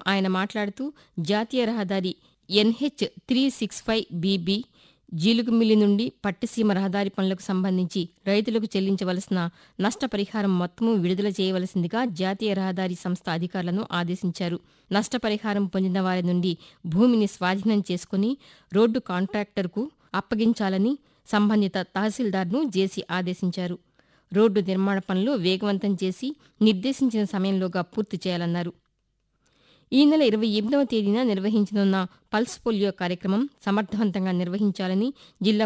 ఆయన మాట్లాడుతూ జాతీయ రహదారి NH three six five BB Jeelugumilli నుండి పట్టిసీమ రహదారి పనులకు సంబంధించి రైతులకు చెల్లించవలసిన నష్టపరిహారం మొత్తము విడుదల చేయవలసిందిగా జాతీయ రహదారి సంస్థ అధికారులను ఆదేశించారు నష్టపరిహారం పొందిన వారి నుండి భూమిని స్వాధీనం చేసుకుని రోడ్డు కాంట్రాక్టర్కు అప్పగించాలని సంబంధిత తహసీల్దార్ను జేసీ ఆదేశించారు రోడ్డు నిర్మాణ పనులు వేగవంతం చేసి నిర్దేశించిన సమయంలోగా పూర్తి చేయాలన్నారు ఈ నెల ఇరవై ఎనిమిదవ తేదీన నిర్వహించనున్న పల్స్ పోలియో కార్యక్రమం సమర్థవంతంగా నిర్వహించాలని జిల్లా